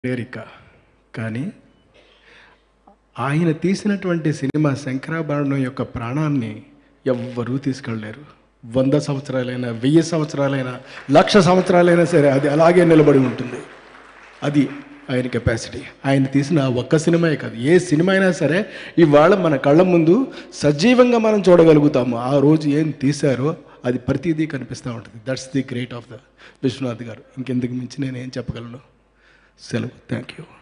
లేరిక కానీ ఆయన తీసినటువంటి సినిమా శంకరాభరణం యొక్క ప్రాణాన్ని ఎవ్వరూ తీసుకెళ్ళలేరు వంద సంవత్సరాలైనా వెయ్యి సంవత్సరాలైనా లక్ష సంవత్సరాలైనా సరే అది అలాగే నిలబడి ఉంటుంది అది ఆయన కెపాసిటీ ఆయన తీసిన ఆ ఒక్క సినిమాయే కాదు ఏ సినిమా అయినా సరే ఇవాళ మన కళ్ళ ముందు సజీవంగా మనం చూడగలుగుతాము ఆ రోజు ఏం తీశారో అది ప్రతిదీ కనిపిస్తూ ఉంటుంది that's the great of the Viswanath గారు ఇంకెందుకు మించి నేను ఏం చెప్పగలను సెలవు థ్యాంక్ యూ